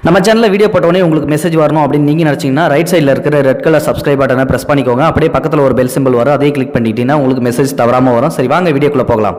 நம்ம சேனலில் வீடியோ போட்டோடனே உங்களுக்கு மெசேஜ் வரணும் அப்படின்னு நீங்கள் நினச்சிங்கன்னா ரைட் சைடில் இருக்கிற ரெட் கலர் சப்ஸ்கிரைப் பட்டனை ப்ரெஸ் பண்ணிக்கோங்க அப்படியே பக்கத்தில் ஒரு பெல் சிம்பிள் வரும் அதையும் கிளிக் பண்ணிட்டீங்கன்னா உங்களுக்கு மெசேஜ் தவறாமல் வரும் சரி வாங்க வீடியோக்குள்ளே போகலாம்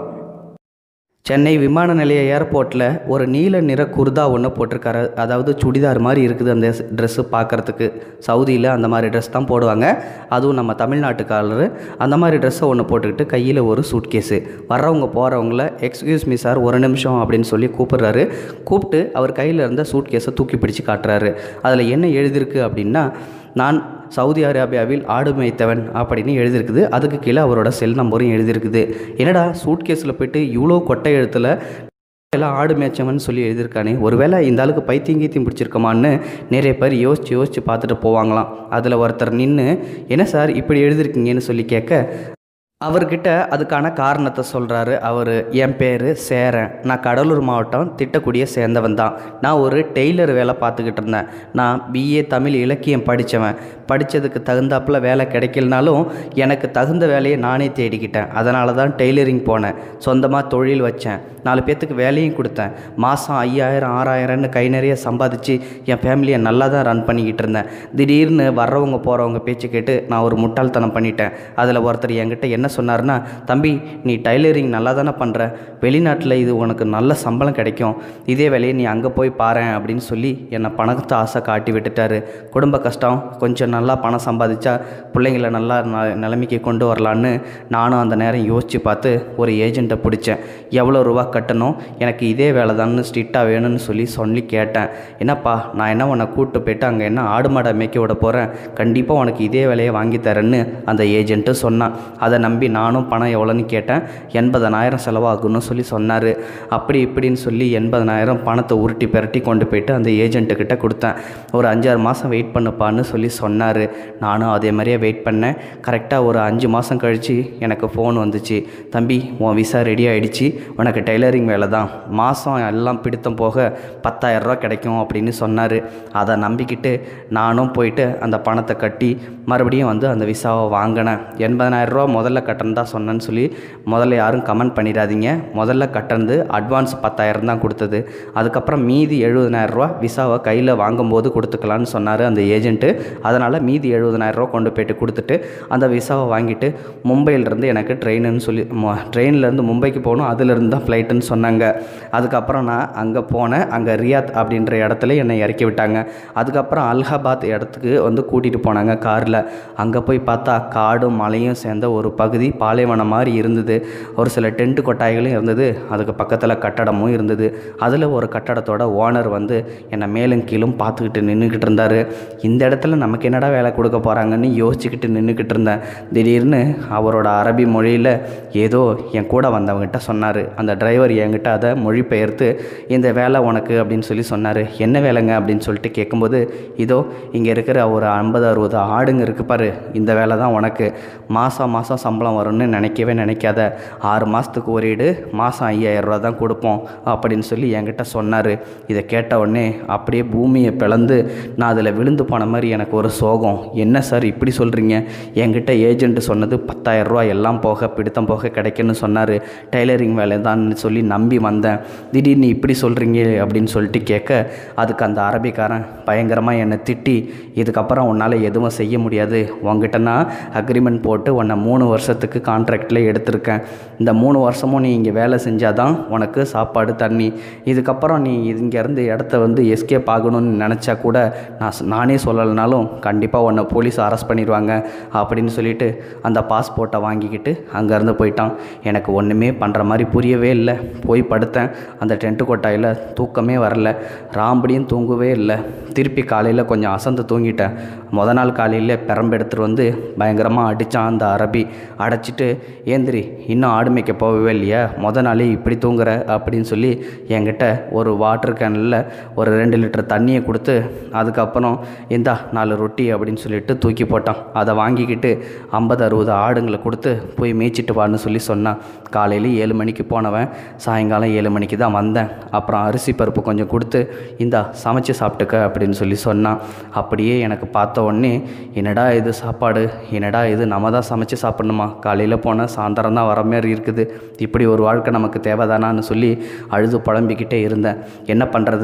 சென்னை விமான நிலைய ஏர்போர்ட்டில் ஒரு நீல நிற குர்தா ஒன்று போட்டிருக்காரு அதாவது சுடிதார் மாதிரி இருக்குது அந்த ட்ரெஸ்ஸு பார்க்குறதுக்கு சவுதியில் அந்த மாதிரி ட்ரெஸ் தான் போடுவாங்க அதுவும் நம்ம தமிழ்நாட்டுக்காரர் அந்த மாதிரி ட்ரெஸ்ஸை ஒன்று போட்டுக்கிட்டு கையில் ஒரு சூட்கேஸு வர்றவங்க போகிறவங்கள எக்ஸ்கியூஸ் மீ சார் ஒரு நிமிஷம் அப்படின்னு சொல்லி கூப்பிடுறாரு கூப்பிட்டு அவர் கையில் இருந்த சூட்கேஸை தூக்கி பிடிச்சு காட்டுறாரு அதில் என்ன எழுதியிருக்கு அப்படின்னா நான் சவுதி அரேபியாவில் ஆடு மேய்த்தவன் அப்படின்னு எழுதியிருக்குது அதுக்கு கீழே அவரோட செல் நம்பரும் எழுதியிருக்குது என்னடா சூட்கேஸில் போயிட்டு இவ்வளோ கொட்டை எழுத்தில் எல்லாம் ஆடு மேய்ச்சவன் சொல்லி எழுதியிருக்கானே ஒருவேளை இந்த ஆளுக்கு பைத்தியம் கீத்தியம் பிடிச்சிருக்கமான்னு நிறைய பேர் யோசித்து யோசித்து பார்த்துட்டு போவாங்களாம் அதில் ஒருத்தர் நின்று என்ன சார் இப்படி எழுதியிருக்கீங்கன்னு சொல்லி கேட்க அவர்கிட்ட அதுக்கான காரணத்தை சொல்கிறாரு அவர் என் பேர் சேரன் நான் கடலூர் மாவட்டம் திட்டக்குடியை சேர்ந்தவன் தான் நான் ஒரு டெய்லர் வேலை பார்த்துக்கிட்டு இருந்தேன் நான் பிஏ தமிழ் இலக்கியம் படித்தவன் படித்ததுக்கு தகுந்தாப்புல வேலை கிடைக்கலனாலும் எனக்கு தகுந்த வேலையை நானே தேடிக்கிட்டேன் அதனால தான் டெய்லரிங் போனேன் சொந்தமாக தொழில் வச்சேன் நாலு பேர்த்துக்கு வேலையும் கொடுத்தேன் மாதம் ஐயாயிரம் ஆறாயிரம்னு கை நிறைய சம்பாதிச்சு என் ஃபேமிலியை நல்லா தான் ரன் பண்ணிக்கிட்டு இருந்தேன் திடீர்னு வர்றவங்க போகிறவங்க பேச்சு கேட்டு நான் ஒரு முட்டாள்தனம் பண்ணிட்டேன் அதில் ஒருத்தர் என்கிட்ட என்ன சொன்னார்னா தம்பி நீ டைலரிங் நல்லா தானே பண்ணுற வெளிநாட்டில் இது உனக்கு நல்ல சம்பளம் கிடைக்கும் இதே வேலையை நீ அங்கே போய் பாரேன் அப்படின்னு சொல்லி என்னை பணத்தை ஆசை காட்டி விட்டுட்டாரு குடும்ப கஷ்டம் கொஞ்சம் நல்லா பணம் சம்பாதிச்சா பிள்ளைங்கள நல்லா ந- நிலைமைக்கு கொண்டு வரலான்னு நானும் அந்த நேரம் யோசித்து பார்த்து ஒரு ஏஜெண்ட்டை பிடிச்சேன் எவ்வளோ ரூபா கட்டணும் எனக்கு இதே வேலை தான்னு ஸ்ட்ரிக்டாக வேணும்னு சொல்லி சொல்லி கேட்டேன் என்னப்பா நான் என்ன உன்னை கூப்பிட்டு போயிட்டு அங்கே என்ன ஆடு மாடை மேய்க்க விட போகிறேன் கண்டிப்பாக உனக்கு இதே வேலையை வாங்கி தரேன்னு அந்த ஏஜென்ட்டு சொன்னான் அதை நம்பி நானும் பணம் எவ்வளோன்னு கேட்டேன் எண்பதனாயிரம் செலவாகும்னு சொல்லி சொன்னார் அப்படி இப்படின்னு சொல்லி எண்பதனாயிரம் பணத்தை உருட்டி பெரட்டி கொண்டு போயிட்டு அந்த ஏஜென்ட்டுக்கிட்ட கொடுத்தேன் ஒரு அஞ்சாறு மாதம் வெயிட் பண்ணுப்பான்னு சொல்லி சொன்னார் நானும் அதே மாதிரியே வெயிட் பண்ணேன் கரெக்டாக ஒரு அஞ்சு மாதம் கழித்து எனக்கு ஃபோன் வந்துச்சு தம்பி உன் விசா ரெடி ஆயிடுச்சு உனக்கு டெய்லரிங் வேலை தான் மாதம் எல்லாம் பிடித்தம் போக பத்தாயிரரூவா கிடைக்கும் அப்படின்னு சொன்னார் அதை நம்பிக்கிட்டு நானும் போயிட்டு அந்த பணத்தை கட்டி மறுபடியும் வந்து அந்த விசாவை வாங்கினேன் எண்பதனாயிரரூவா முதல்ல கட்டணம் தான் சொன்னேன்னு சொல்லி முதல்ல யாரும் கமெண்ட் பண்ணிடாதீங்க முதல்ல கட்டணது அட்வான்ஸ் பத்தாயிரம் தான் கொடுத்தது அதுக்கப்புறம் மீதி எழுபதனாயிரரூவா விசாவை கையில் வாங்கும்போது கொடுத்துக்கலான்னு சொன்னார் அந்த ஏஜென்ட்டு அதனால் மீதி எழுபதனாயிரரூவா கொண்டு போயிட்டு கொடுத்துட்டு அந்த விசாவை வாங்கிட்டு மும்பையிலேருந்து எனக்கு ட்ரெயினுன்னு சொல்லி ட்ரெயின்லேருந்து மும்பைக்கு போகணும் அதுலேருந்து தான் ஃப்ளைட்டுன்னு சொன்னாங்க அதுக்கப்புறம் நான் அங்கே போனேன் அங்கே ரியாத் அப்படின்ற இடத்துல என்னை இறக்கி விட்டாங்க அதுக்கப்புறம் அலகாபாத் இடத்துக்கு வந்து கூட்டிகிட்டு போனாங்க காரில் அங்கே போய் பார்த்தா காடும் மலையும் சேர்ந்த ஒரு பகுதி பாலைவனம் மாதிரி இருந்தது ஒரு சில டென்ட் கொட்டாய்களும் இருந்தது அதுக்கு பக்கத்தில் கட்டடமும் இருந்தது அதில் ஒரு கட்டடத்தோட ஓனர் வந்து என்னை மேலும் கீழும் பார்த்துக்கிட்டு நின்றுக்கிட்டு இருந்தார் இந்த இடத்துல நமக்கு என்னடா வேலை கொடுக்க போகிறாங்கன்னு யோசிச்சுக்கிட்டு நின்றுக்கிட்டு இருந்தேன் திடீர்னு அவரோட அரபி மொழியில் ஏதோ என் கூட வந்தவங்ககிட்ட சொன்னார் அந்த டிரைவர் என்கிட்ட அதை மொழிபெயர்த்து இந்த வேலை உனக்கு அப்படின்னு சொல்லி சொன்னார் என்ன வேலைங்க அப்படின்னு சொல்லிட்டு கேட்கும்போது இதோ இங்கே இருக்கிற ஒரு ஐம்பது அறுபது ஆடுங்க இருக்கு பாரு இந்த வேலை தான் உனக்கு மாதம் மாதம் சம்பளம் வரும்னு நினைக்கவே நினைக்காத ஆறு மாதத்துக்கு ஒரு ஈடு மாதம் ஐயாயிரம் ரூபா தான் கொடுப்போம் அப்படின்னு சொல்லி என்கிட்ட சொன்னார் இதை கேட்ட உடனே அப்படியே பூமியை பிளந்து நான் அதில் விழுந்து போன மாதிரி எனக்கு ஒரு சோகம் என்ன சார் இப்படி சொல்கிறீங்க என்கிட்ட ஏஜென்ட் சொன்னது பத்தாயிரம் ரூபா எல்லாம் போக பிடித்தம் போக கிடைக்குன்னு சொன்னார் டெய்லரிங் வேலை தான் சொல்லி நம்பி வந்தேன் திடீர்னு இப்படி சொல்கிறீங்க அப்படின்னு சொல்லிட்டு கேட்க அதுக்கு அந்த அரபிக்காரன் பயங்கரமாக என்னை திட்டி இதுக்கப்புறம் உன்னால் எதுவும் செய்ய முடியாது உங்ககிட்ட நான் அக்ரிமெண்ட் போட்டு உன்னை மூணு வருஷத்துக்கு கான்ட்ராக்டில் எடுத்திருக்கேன் இந்த மூணு வருஷமும் நீ இங்கே வேலை செஞ்சால் தான் உனக்கு சாப்பாடு தண்ணி இதுக்கப்புறம் நீ இங்கேருந்து இடத்த வந்து எஸ்கேப் ஆகணும்னு நினச்சா கூட நான் சொ- நானே சொல்லலைனாலும் கண்டிப்பாக உன்னை போலீஸ் அரெஸ்ட் பண்ணிடுவாங்க அப்படின்னு சொல்லிட்டு அந்த பாஸ்போர்ட்டை வாங்கிக்கிட்டு அங்கேருந்து போயிட்டான் எனக்கு ஒன்றுமே பண்ணுற மாதிரி புரியவே இல்லை போய் படுத்தேன் அந்த டென்ட்டு கொட்டாயில் தூக்கமே வரல ராம்படியும் தூங்கவே இல்லை திருப்பி காலையில் கொஞ்சம் அசந்து தூங்கிட்டேன் முத நாள் காலையில் பெரம்பு எடுத்துகிட்டு வந்து பயங்கரமாக அடித்தான் அந்த அரபி அடைச்சிட்டு ஏந்திரி இன்னும் ஆடு மேய்க்க போகவே இல்லையா முத நாளே இப்படி தூங்குற அப்படின்னு சொல்லி என்கிட்ட ஒரு வாட்டர் கேனில் ஒரு ரெண்டு லிட்டர் தண்ணியை கொடுத்து அதுக்கப்புறம் இந்தா நாலு ரொட்டி அப்படின்னு சொல்லிட்டு தூக்கி போட்டான் அதை வாங்கிக்கிட்டு ஐம்பது அறுபது ஆடுங்களை கொடுத்து போய் மேய்ச்சிட்டு வான்னு சொல்லி சொன்னான் காலையில் ஏழு மணிக்கு போனவன் சாயங்காலம் ஏழு மணிக்கு தான் வந்தேன் அப்புறம் அரிசி பருப்பு கொஞ்சம் கொடுத்து இந்தா சமைச்சு சாப்பிட்டுக்க அப்படின்னு சொல்லி சொன்னான் அப்படியே எனக்கு பார்த்த உடனே என்னடா இது சாப்பாடு என்னடா இது நம்ம தான் சமைச்சு சாப்பிடணுமா காலையில் போனால் சாயந்தரம் தான் வர மாதிரி இருக்குது இப்படி ஒரு வாழ்க்கை நமக்கு தேவைதானான்னு சொல்லி அழுது புலம்பிக்கிட்டே இருந்தேன் என்ன பண்ணுறது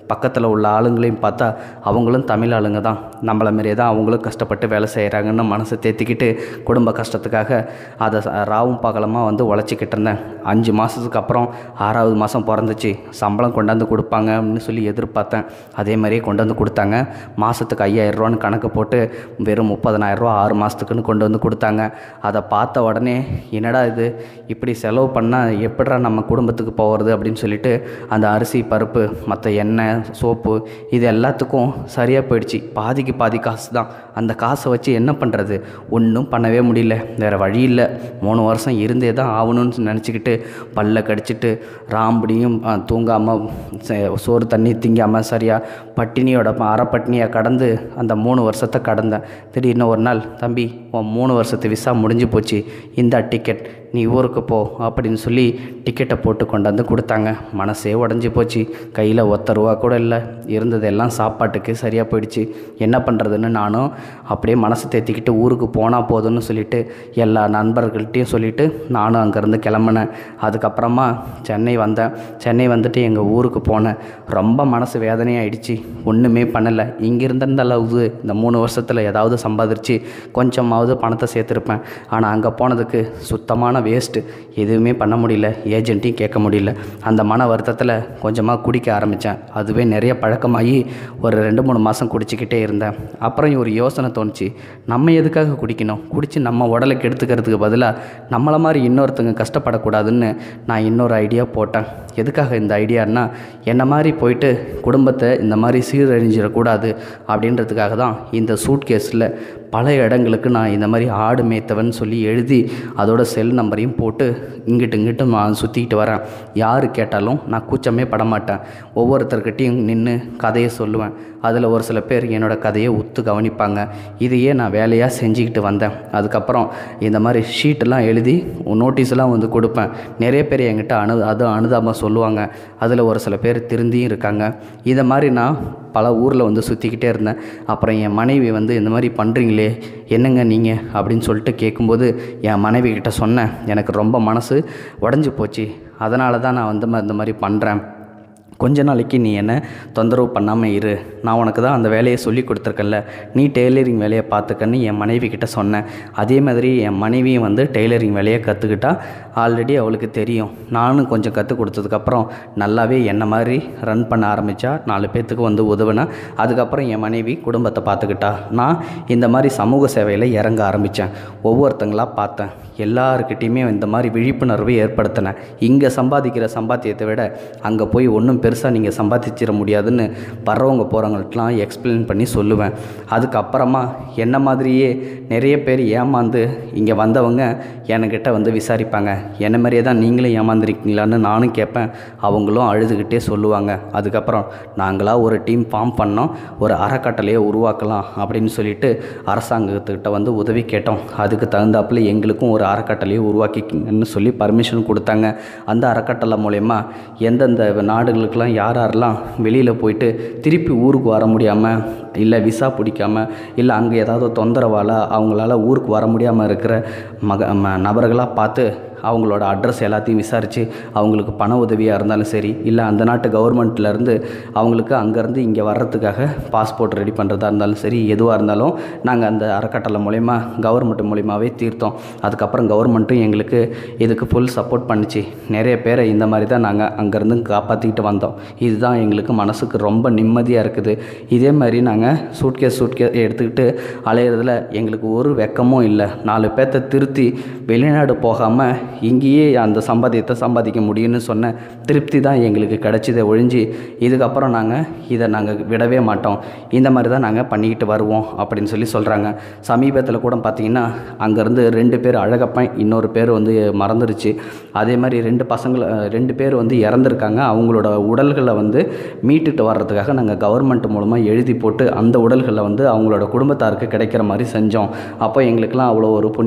பக்கத்தில் உள்ள ஆளுங்களையும் பார்த்தா அவங்களும் தமிழ் ஆளுங்க தான் நம்மள மாரியே தான் அவங்களும் கஷ்டப்பட்டு வேலை செய்கிறாங்கன்னு மனசை தேத்திக்கிட்டு குடும்ப கஷ்டத்துக்காக அதை ச- ராவும் பகலமாக வந்து உழைச்சிக்கிட்டு இருந்தேன் அஞ்சு மாதத்துக்கு அப்புறம் ஆறாவது மாதம் பிறந்துச்சு சம்பளம் கொண்டாந்து கொடுப்பாங்க அப்படின்னு சொல்லி எதிர்பார்த்தேன் அதே மாதிரியே கொண்டு வந்து கொடுத்தாங்க மாதத்துக்கு ஐயாயிரரூவான்னு கணக்கு போட்டு வெறும் முப்பதனாயிரரூவா ஆறு மாதத்துக்குன்னு கொண்டு வந்து கொடுத்தாங்க அதை பார்த்த உடனே என்னடா இது இப்படி செலவு பண்ணால் எப்படிடா நம்ம குடும்பத்துக்கு போகிறது அப்படின்னு சொல்லிட்டு அந்த அரிசி பருப்பு மற்ற எண்ணெய் சோப்பு இது எல்லாத்துக்கும் சரியாக போயிடுச்சு பாதிக்கு பாதி காசு தான் அந்த காசை வச்சு என்ன பண்ணுறது ஒன்றும் பண்ணவே முடியல வேறு வழி இல்லை மூணு வருஷம் இருந்தே தான் ஆகணும்னு நினச்சிக்கிட்டு பல்ல கடிச்சிட்டு ராம்படியும் தூங்காமல் சோறு தண்ணி திங்காமல் சரியாக பட்டினியோட அரை பட்டினியை கடந்து அந்த மூணு வருஷத்தை கடந்தேன் திடீர்னு ஒரு நாள் தம்பி உன் மூணு வருஷத்து விசா முடிஞ்சு போச்சு இந்த டிக்கெட் நீ ஊருக்கு போ அப்படின்னு சொல்லி டிக்கெட்டை போட்டு கொண்டாந்து கொடுத்தாங்க மனசே உடஞ்சி போச்சு கையில் ஒத்த ரூபா கூட இல்லை இருந்ததெல்லாம் சாப்பாட்டுக்கு சரியாக போயிடுச்சு என்ன பண்ணுறதுன்னு நானும் அப்படியே மனசை தேத்திக்கிட்டு ஊருக்கு போனால் போதும்னு சொல்லிட்டு எல்லா நண்பர்கள்ட்டையும் சொல்லிட்டு நானும் அங்கேருந்து கிளம்புனேன் அதுக்கப்புறமா சென்னை வந்தேன் சென்னை வந்துட்டு எங்கள் ஊருக்கு போனேன் ரொம்ப மனசு வேதனையாயிடுச்சு ஒன்றுமே பண்ணலை இங்கே இருந்திருந்த அளவு இந்த மூணு வருஷத்தில் ஏதாவது சம்பாதிச்சு கொஞ்சமாவது பணத்தை சேர்த்துருப்பேன் ஆனால் அங்கே போனதுக்கு சுத்தமான வேஸ்ட்டு எதுவுமே பண்ண முடியல ஏஜென்ட்டையும் கேட்க முடியல அந்த மன வருத்தத்தில் கொஞ்சமாக குடிக்க ஆரம்பித்தேன் அதுவே நிறைய பழக்கமாகி ஒரு ரெண்டு மூணு மாதம் குடிச்சிக்கிட்டே இருந்தேன் அப்புறம் ஒரு யோசனை தோணுச்சு நம்ம எதுக்காக குடிக்கணும் குடித்து நம்ம உடலுக்கு எடுத்துக்கிறதுக்கு பதிலாக நம்மளை மாதிரி இன்னொருத்தங்க கஷ்டப்படக்கூடாதுன்னு நான் இன்னொரு ஐடியா போட்டேன் எதுக்காக இந்த ஐடியான்னா என்ன மாதிரி போயிட்டு குடும்பத்தை இந்த மாதிரி சீரழிஞ்சிடக்கூடாது அப்படின்றதுக்காக தான் இந்த சூட் கேஸில் பல இடங்களுக்கு நான் இந்த மாதிரி ஆடு மேய்த்தவன் சொல்லி எழுதி அதோட செல் நம்பரையும் போட்டு இங்கிட்டு இங்கிட்டு நான் சுற்றிக்கிட்டு வரேன் யார் கேட்டாலும் நான் கூச்சமே பட மாட்டேன் ஒவ்வொருத்தர்கிட்டையும் நின்று கதையை சொல்லுவேன் அதில் ஒரு சில பேர் என்னோடய கதையை உத்து கவனிப்பாங்க இதையே நான் வேலையாக செஞ்சுக்கிட்டு வந்தேன் அதுக்கப்புறம் இந்த மாதிரி ஷீட்டெல்லாம் எழுதி நோட்டீஸ்லாம் வந்து கொடுப்பேன் நிறைய பேர் என்கிட்ட அனு அது அனுதாபம் சொல்லுவாங்க அதில் ஒரு சில பேர் திருந்தியும் இருக்காங்க இதை மாதிரி நான் பல ஊரில் வந்து சுற்றிக்கிட்டே இருந்தேன் அப்புறம் என் மனைவி வந்து இந்த மாதிரி பண்ணுறீங்களே என்னங்க நீங்கள் அப்படின்னு சொல்லிட்டு கேட்கும்போது என் மனைவி கிட்ட சொன்னேன் எனக்கு ரொம்ப மனசு உடஞ்சி போச்சு அதனால தான் நான் வந்து ம- இந்த மாதிரி பண்ணுறேன் கொஞ்ச நாளைக்கு நீ என்ன தொந்தரவு பண்ணாமல் இரு நான் உனக்கு தான் அந்த வேலையை சொல்லி கொடுத்துருக்கேன்ல நீ டெய்லரிங் வேலையை பார்த்துக்கன்னு என் மனைவி கிட்ட சொன்னேன் அதே மாதிரி என் மனைவியும் வந்து டெய்லரிங் வேலையை கற்றுக்கிட்டா ஆல்ரெடி அவளுக்கு தெரியும் நானும் கொஞ்சம் கற்றுக் கொடுத்ததுக்கப்புறம் நல்லாவே என்ன மாதிரி ரன் பண்ண ஆரம்பித்தா நாலு பேர்த்துக்கு வந்து உதவினேன் அதுக்கப்புறம் என் மனைவி குடும்பத்தை பார்த்துக்கிட்டா நான் இந்த மாதிரி சமூக சேவையில் இறங்க ஆரம்பித்தேன் ஒவ்வொருத்தங்களாக பார்த்தேன் எல்லாருக்கிட்டேயுமே இந்த மாதிரி விழிப்புணர்வு ஏற்படுத்தினேன் இங்கே சம்பாதிக்கிற சம்பாத்தியத்தை விட அங்கே போய் ஒன்றும் பெருசாக நீங்கள் சம்பாதிச்சிட முடியாதுன்னு வர்றவங்க போகிறவங்கள்ட்டலாம் எக்ஸ்பிளைன் பண்ணி சொல்லுவேன் அதுக்கப்புறமா என்ன மாதிரியே நிறைய பேர் ஏமாந்து இங்கே வந்தவங்க என்கிட்ட வந்து விசாரிப்பாங்க என்ன மாதிரியே தான் நீங்களும் ஏமாந்துருக்கீங்களான்னு நானும் கேட்பேன் அவங்களும் அழுதுகிட்டே சொல்லுவாங்க அதுக்கப்புறம் நாங்களாக ஒரு டீம் ஃபார்ம் பண்ணோம் ஒரு அறக்கட்டளையை உருவாக்கலாம் அப்படின்னு சொல்லிட்டு அரசாங்கத்துக்கிட்ட வந்து உதவி கேட்டோம் அதுக்கு தகுந்தாப்புல எங்களுக்கும் ஒரு அறக்கட்டளையை உருவாக்கிக்கங்கன்னு சொல்லி பர்மிஷன் கொடுத்தாங்க அந்த அறக்கட்டளை மூலயமா எந்தெந்த நாடுகளுக்கெல்லாம் யார் யாரெல்லாம் வெளியில் போயிட்டு திருப்பி ஊருக்கு வர முடியாமல் இல்லை விசா பிடிக்காம இல்லை அங்கே ஏதாவது தொந்தரவால் அவங்களால ஊருக்கு வர முடியாமல் இருக்கிற மக ம- நபர்களாக பார்த்து அவங்களோட அட்ரஸ் எல்லாத்தையும் விசாரித்து அவங்களுக்கு பண உதவியாக இருந்தாலும் சரி இல்லை அந்த நாட்டு கவர்மெண்ட்லேருந்து அவங்களுக்கு அங்கேருந்து இங்கே வர்றதுக்காக பாஸ்போர்ட் ரெடி பண்ணுறதா இருந்தாலும் சரி எதுவாக இருந்தாலும் நாங்கள் அந்த அறக்கட்டளை மூலயமா கவர்மெண்ட் மூலியமாகவே தீர்த்தோம் அதுக்கப்புறம் கவர்மெண்ட்டும் எங்களுக்கு இதுக்கு ஃபுல் சப்போர்ட் பண்ணுச்சு நிறைய பேரை இந்த மாதிரி தான் நாங்கள் அங்கேருந்து காப்பாற்றிக்கிட்டு வந்தோம் இதுதான் எங்களுக்கு மனசுக்கு ரொம்ப நிம்மதியாக இருக்குது இதே மாதிரி நாங்கள் சூட்கேஸ் சூட்கேஸ் எடுத்துக்கிட்டு அலையிறதுல எங்களுக்கு ஒரு வெக்கமும் இல்லை நாலு பேர்த்த திருத்தி வெளிநாடு போகாமல் இங்கேயே அந்த சம்பாத்தியத்தை சம்பாதிக்க முடியும்னு சொன்ன திருப்தி தான் எங்களுக்கு கிடைச்சதை ஒழிஞ்சு இதுக்கப்புறம் நாங்கள் இதை நாங்கள் விடவே மாட்டோம் இந்த மாதிரி தான் நாங்கள் பண்ணிக்கிட்டு வருவோம் அப்படின்னு சொல்லி சொல்கிறாங்க சமீபத்தில் கூட பார்த்தீங்கன்னா அங்கேருந்து ரெண்டு பேர் அழகப்பன் இன்னொரு பேர் வந்து மறந்துருச்சு அதே மாதிரி ரெண்டு பசங்களை ரெண்டு பேர் வந்து இறந்துருக்காங்க அவங்களோட உடல்களை வந்து மீட்டுட்டு வர்றதுக்காக நாங்கள் கவர்மெண்ட் மூலமாக எழுதி போட்டு அந்த உடல்களை வந்து அவங்களோட குடும்பத்தாருக்கு கிடைக்கிற மாதிரி செஞ்சோம் அப்போ எங்களுக்கெல்லாம் அவ்வளோ ஒரு புண்ணியம் கிடைச்சிது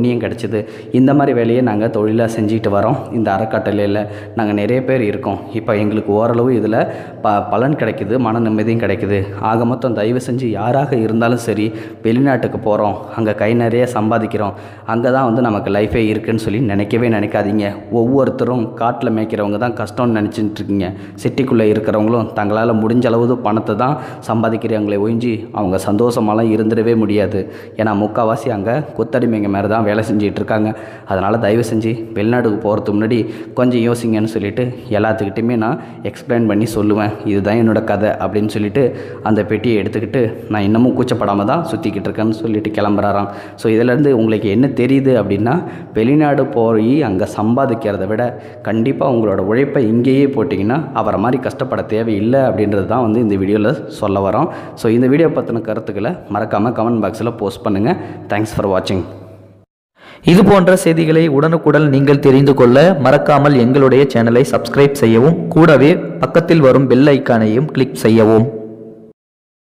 கிடைச்சிது இந்த மாதிரி வேலையை நாங்கள் தொழிலாக செஞ்சுட்டு வரோம் இந்த அறக்கட்டளையில் நாங்கள் நிறைய பேர் இருக்கோம் இப்போ எங்களுக்கு ஓரளவு இதில் ப பலன் கிடைக்குது மன நிம்மதியும் கிடைக்குது ஆக மொத்தம் தயவு செஞ்சு யாராக இருந்தாலும் சரி வெளிநாட்டுக்கு போகிறோம் அங்கே கை நிறைய சம்பாதிக்கிறோம் அங்கே தான் வந்து நமக்கு லைஃபே இருக்குன்னு சொல்லி நினைக்கவே நினைக்காதீங்க ஒவ்வொருத்தரும் காட்டில் மேய்க்கிறவங்க தான் கஷ்டம்னு நினச்சிட்டு இருக்கீங்க சிட்டிக்குள்ளே இருக்கிறவங்களும் தங்களால் முடிஞ்ச அளவு பணத்தை தான் சம்பாதிக்கிறாங்களே ஒழிஞ்சு அவங்க சந்தோஷமாலாம் இருந்துடவே முடியாது ஏன்னா முக்கால்வாசி அங்கே கொத்தடிமைங்க மேலே தான் வேலை செஞ்சுட்டு இருக்காங்க அதனால் தயவு செஞ்சு வெளிநாட்டுக்கு போகிறதுக்கு முன்னாடி கொஞ்சம் யோசிங்கன்னு சொல்லிட்டு எல்லாத்துக்கிட்டையுமே நான் எக்ஸ்பிளைன் பண்ணி சொல்லுவேன் இதுதான் என்னோட கதை அப்படின்னு சொல்லிட்டு அந்த பெட்டியை எடுத்துக்கிட்டு நான் இன்னமும் கூச்சப்படாமல் தான் சுற்றிக்கிட்டு இருக்கேன்னு சொல்லிட்டு கிளம்புறாராம் ஸோ இதிலேருந்து உங்களுக்கு என்ன தெரியுது அப்படின்னா வெளிநாடு போய் அங்கே சம்பாதிக்கிறத விட கண்டிப்பாக உங்களோட உழைப்பை இங்கேயே போட்டிங்கன்னா அவரை மாதிரி கஷ்டப்பட தேவையில்லை அப்படின்றது தான் வந்து இந்த வீடியோவில் சொல்ல வரோம் ஸோ இந்த வீடியோ பற்றின கருத்துக்களை மறக்காமல் கமெண்ட் பாக்ஸில் போஸ்ட் பண்ணுங்கள் தேங்க்ஸ் ஃபார் வாட்சிங் இது போன்ற செய்திகளை உடனுக்குடன் நீங்கள் தெரிந்து கொள்ள மறக்காமல் எங்களுடைய சேனலை சப்ஸ்கிரைப் செய்யவும் கூடவே பக்கத்தில் வரும் பெல் ஐக்கானையும் கிளிக் செய்யவும்